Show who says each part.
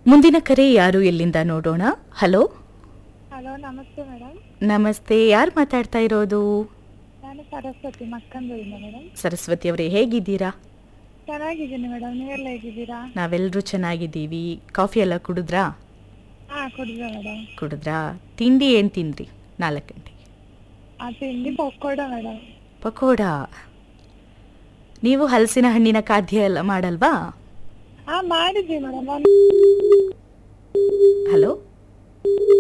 Speaker 1: ಮುಂದಿನ ಕರೆ ಯಾರು ಎಲ್ಲಿಂದ ನೋಡೋಣ ಹಲೋ
Speaker 2: ಹಲೋ ನಮಸ್ತೆ ಮೇಡಮ್
Speaker 1: ನಮಸ್ತೆ ಯಾರು ಮಾತಾಡ್ತಾ ಇರೋದು
Speaker 2: ನಾನು ಸರಸ್ವತಿ ಮಕ್ಕಂದೂರಿಂದ ಮೇಡಮ್
Speaker 1: ಸರಸ್ವತಿ ಅವರೇ ಹೇಗಿದ್ದೀರಾ
Speaker 2: ಚೆನ್ನಾಗಿದ್ದೀನಿ ಮೇಡಮ್ ನೀವೆಲ್ಲ ಹೇಗಿದ್ದೀರಾ
Speaker 1: ನಾವೆಲ್ಲರೂ ಚೆನ್ನಾಗಿದ್ದೀವಿ ಕಾಫಿ ಎಲ್ಲ ಕುಡಿದ್ರಾ
Speaker 2: ಹಾಂ ಕುಡಿದೆ ಮೇಡಮ್
Speaker 1: ಕುಡಿದ್ರಾ ತಿಂಡಿ ಏನು ತಿಂದ್ರಿ ನಾಲ್ಕು ಗಂಟೆಗೆ
Speaker 2: ಆ ತಿಂಡಿ ಪಕ್ಕೋಡ ಮೇಡಮ್
Speaker 1: ಪಕೋಡ ನೀವು ಹಲಸಿನ ಹಣ್ಣಿನ ಖಾದ್ಯ ಎಲ್ಲ ಮಾಡಲ್ವಾ
Speaker 2: ಹಾಂ ಮಾಡಿದ್ವಿ ಮೇಡಮ್
Speaker 1: ಹಲೋ